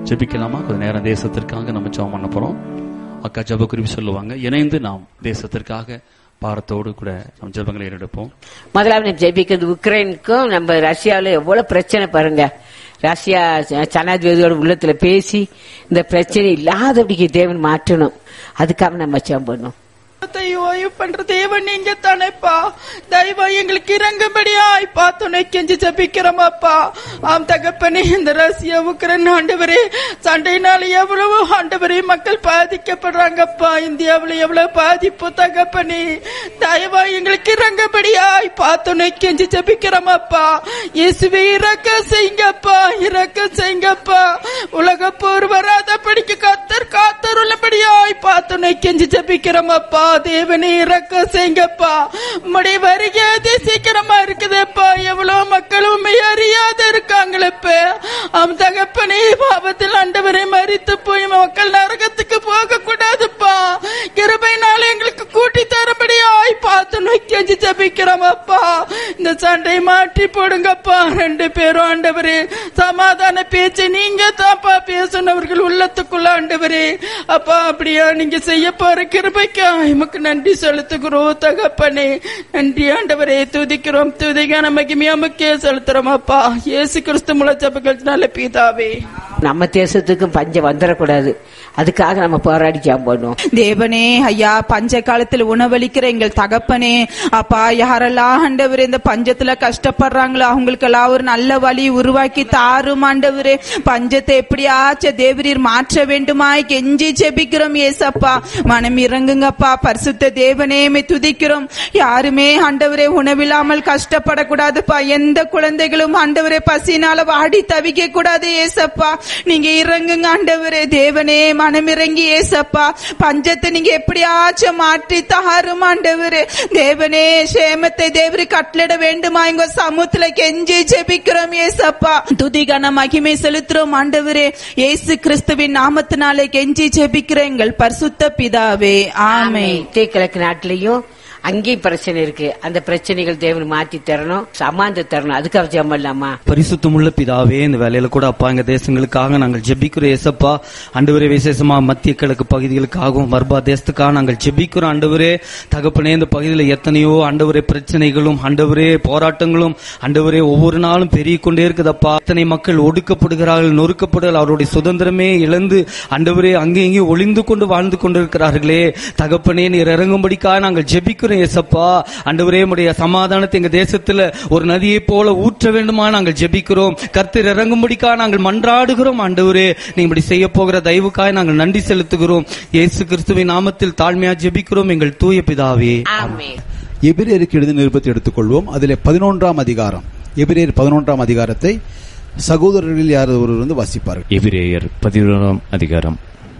ஜெபிக்கலாமா கொஞ்ச நேரம் தேசத்திற்காக நம்ம ஜெபம் பண்ண போறோம் அக்கா ஜெப குறிப்பு சொல்லுவாங்க இணைந்து நாம் தேசத்திற்காக பாரத்தோடு கூட நம் ஜெபங்களை ஏறெடுப்போம் முதலாவது ஜெபிக்கிறது உக்ரைனுக்கும் நம்ம ரஷ்யாவில் எவ்வளவு பிரச்சனை பாருங்க ரஷ்யா ஜனாதிபதியோட உள்ளத்துல பேசி இந்த பிரச்சனை இல்லாதபடிக்கு தேவன் மாற்றணும் அதுக்காக நம்ம ஜெபம் பண்ணணும் ஓய்வு பண்ற தேவன் நீங்க தானேப்பா தயவா எங்களுக்கு இறங்கும்படியாய் துணை கெஞ்சி ஜபிக்கிறோமாப்பா ஆம் தகப்பனே இந்த ரஷ்யா உக்ரைன் ஆண்டவரே சண்டையினால எவ்வளவு ஆண்டவரே மக்கள் பாதிக்கப்படுறாங்கப்பா இந்தியாவுல எவ்வளவு பாதிப்பு தகப்பனே தயவா எங்களுக்கு இறங்கும்படியாய் துணை கெஞ்சி ஜபிக்கிறோமாப்பா இயேசுவே இறக்க செய்யுங்கப்பா இறக்க செய்யுங்கப்பா உலக போர் வராத படிக்க கத்தர் காத்தருள்ளபடியாய் துணை கெஞ்சி ஜபிக்கிறோமாப்பா தேவனே இறக்க செய்யுங்கப்பா உம்முடைய வருகை அதி சீக்கிரமா இருக்குதுப்பா எவ்வளவு மக்கள் உண்மை அறியாத இருக்காங்களப்ப அவன் தகப்பனே பாவத்தில் ஆண்டவரை மறித்து போய் மக்கள் நரகத்துக்கு போக கூடாதுப்பா கிருபைனால எங்களுக்கு கூட்டி தரபடியாய் பார்த்து நோக்கி அஞ்சு ஜபிக்கிறோமப்பா இந்த சண்டையை மாற்றி போடுங்கப்பா ரெண்டு பேரும் ஆண்டவரே சமாதான பேச்சு நீங்க தாப்பா பேசுனவர்கள் உள்ளத்துக்குள்ள ஆண்டவரே அப்பா அப்படியா நீங்க செய்ய போற கிருபைக்கா எமக்கு நன்றி செலுத்துகிறோம் தகப்பனே நன்றி ஆண்டவரே துதிக்கிறோம் துதிக்கான மகிமையா முக்கிய செலுத்துறோம் அப்பா இயேசு கிறிஸ்து முளை ஜபங்கள் நல்ல பீதாவே நம்ம தேசத்துக்கும் பஞ்சம் வந்துடக்கூடாது அதுக்காக நம்ம போராடி ஜெபம் பண்ணுவோம் தேவனே ஐயா பஞ்ச காலத்துல உணவளிக்கிற எங்கள் தகப்பனே அப்பா யாரெல்லாம் ஆண்டவர் இந்த பஞ்சத்துல கஷ்டப்படுறாங்களோ அவங்களுக்கெல்லாம் ஒரு நல்ல வழி உருவாக்கி தாரும் ஆண்டவரே பஞ்சத்தை எப்படியாச்சும் தேவரீர் மாற்ற வேண்டுமாய் கெஞ்சி ஜெபிக்கிறோம் ஏசப்பா மனம் இறங்குங்கப்பா பரிசுத்த தேவனே மே துதிக்கிறோம் யாருமே ஆண்டவரே உணவில்லாமல் கஷ்டப்படக்கூடாதுப்பா எந்த குழந்தைகளும் ஆண்டவரே பசினால வாடி தவிக்க கூடாது ஏசப்பா நீங்க இறங்குங்க ஆண்டவரே தேவனே மனம் இறங்கி ஏசப்பா பஞ்சத்தை நீங்க எப்படியாச்சும் மாற்றி தாரும் ஆண்டவரே தேவனே சேமத்தை தேவரு கட்டளிட வேண்டுமா எங்க சமூகத்துல கெஞ்சி ஜெபிக்கிறோம் ஏசப்பா துதிகன மகிமை செலுத்துறோம் ஆண்டவரே இயேசு கிறிஸ்துவின் நாமத்தினாலே கெஞ்சி ஜெபிக்கிற எங்கள் பரிசுத்த பிதாவே ஆமே மத்திய கிழக்கு நாட்டிலையும் அங்கேயும் பிரச்சனை இருக்கு அந்த பிரச்சனைகள் தேவன் மாற்றி தரணும் சமாந்த தரணும் அதுக்காக ஜெபம் பண்ணலாமா பரிசுத்தமுள்ள பிதாவே இந்த வேலையில கூட அப்பா எங்க தேசங்களுக்காக நாங்கள் ஜெபிக்கிறோம் ஏசப்பா அண்டவரே விசேஷமா மத்திய கிழக்கு பகுதிகளுக்காகவும் மர்பா தேசத்துக்காக நாங்கள் ஜெபிக்கிறோம் ஆண்டவரே தகப்பனே இந்த பகுதியில் எத்தனையோ ஆண்டவரே பிரச்சனைகளும் ஆண்டவரே போராட்டங்களும் ஆண்டவரே ஒவ்வொரு நாளும் பெருகிக் கொண்டே இருக்குதப்பா எத்தனை மக்கள் ஒடுக்கப்படுகிறார்கள் நொறுக்கப்படுகிறார்கள் அவருடைய சுதந்திரமே இழந்து ஆண்டவரே அங்கே இங்கே ஒளிந்து கொண்டு வாழ்ந்து கொண்டிருக்கிறார்களே தகப்பனே நீர் இறங்கும்படிக்காக நாங்கள் ஜெபிக்கிறோம் ஏசப்பா ஆண்டவரே உடைய சமாதானத்தை எங்க தேசத்துல ஒரு நதியை போல ஊற்ற வேண்டுமா நாங்கள் ஜெபிக்கிறோம் கர்த்தர் இறங்கும்படிக்காக நாங்கள் மன்றாடுகிறோம் ஆண்டவரே நீ இப்படி செய்ய போகிற தயவுக்காக நாங்கள் நன்றி செலுத்துகிறோம் இயேசு கிறிஸ்துவின் நாமத்தில் தாழ்மையா ஜெபிக்கிறோம் எங்கள் தூய பிதாவே ஆமே எபிரேருக்கு எழுதின நிருபத்தை எடுத்துக்கொள்வோம் அதிலே பதினொன்றாம் அதிகாரம் எபிரேயர் பதினொன்றாம் அதிகாரத்தை சகோதரர்களில் யாராவது ஒருவர் வந்து வாசிப்பார்கள் எபிரேயர் பதினோராம் அதிகாரம்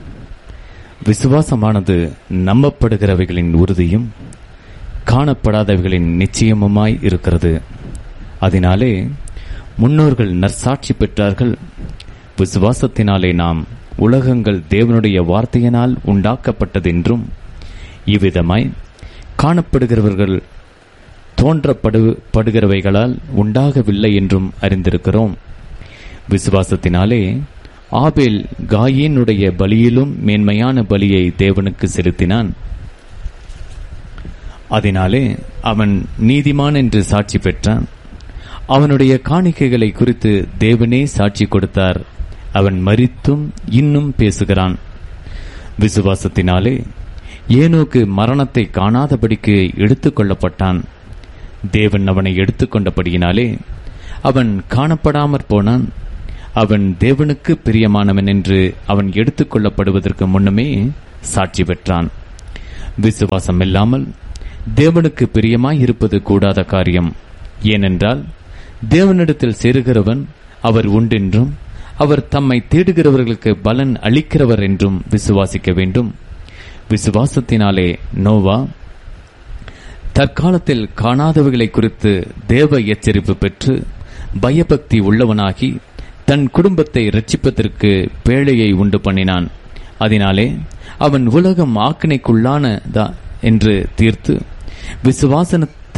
விசுவாசமானது நம்பப்படுகிறவைகளின் உறுதியும் காணப்படாதவைகளின் நிச்சயமுமாய் இருக்கிறது அதனாலே முன்னோர்கள் நற்சாட்சி பெற்றார்கள் விசுவாசத்தினாலே நாம் உலகங்கள் தேவனுடைய வார்த்தையினால் உண்டாக்கப்பட்டதென்றும் இவ்விதமாய் காணப்படுகிறவர்கள் தோன்றப்படுகிறவைகளால் உண்டாகவில்லை என்றும் அறிந்திருக்கிறோம் விசுவாசத்தினாலே ஆபேல் காயினுடைய பலியிலும் மேன்மையான பலியை தேவனுக்கு செலுத்தினான் அதனாலே அவன் நீதிமான் என்று சாட்சி பெற்றான் அவனுடைய காணிக்கைகளை குறித்து தேவனே சாட்சி கொடுத்தார் அவன் மரித்தும் இன்னும் பேசுகிறான் விசுவாசத்தினாலே ஏனோக்கு மரணத்தை காணாதபடிக்கு எடுத்துக் கொள்ளப்பட்டான் தேவன் அவனை எடுத்துக்கொண்டபடியினாலே அவன் காணப்படாமற் போனான் அவன் தேவனுக்கு பிரியமானவன் என்று அவன் எடுத்துக்கொள்ளப்படுவதற்கு முன்னமே சாட்சி பெற்றான் விசுவாசம் இல்லாமல் தேவனுக்கு பிரியமாய் இருப்பது கூடாத காரியம் ஏனென்றால் தேவனிடத்தில் சேருகிறவன் அவர் உண்டென்றும் அவர் தம்மை தேடுகிறவர்களுக்கு பலன் அளிக்கிறவர் என்றும் விசுவாசிக்க வேண்டும் விசுவாசத்தினாலே நோவா தற்காலத்தில் காணாதவைகளை குறித்து தேவ எச்சரிப்பு பெற்று பயபக்தி உள்ளவனாகி தன் குடும்பத்தை ரட்சிப்பதற்கு பேழையை உண்டு பண்ணினான் அதனாலே அவன் உலகம் ஆக்கினைக்குள்ளானதா என்று தீர்த்து விசுவாசன